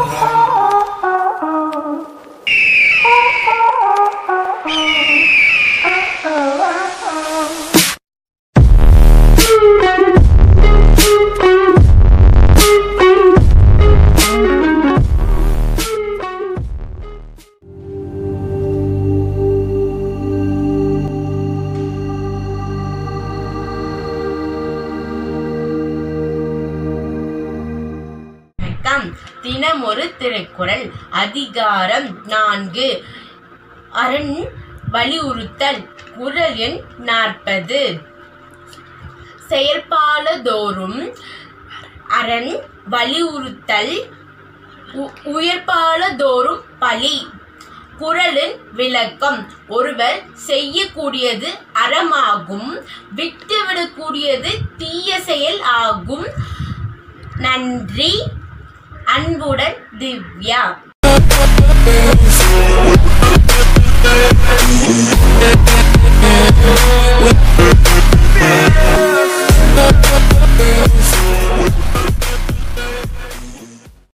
வணக்கம் தினமொரு திருக்குறள் அதிகாரம் நான்கு அரண் வலியுறுத்தல் குறள் எண் நாற்பது செயற்பாலதோறும் அரண் வலியுறுத்தல் உ- உயர்பாலதோறும் பழி குறளின் விளக்கம் ஒருவர் செய்யக்கூடியது அறமாகும் விட்டுவிடக்கூடியது தீய செயல் ஆகும் நன்றி அன்புடன் திவ்யா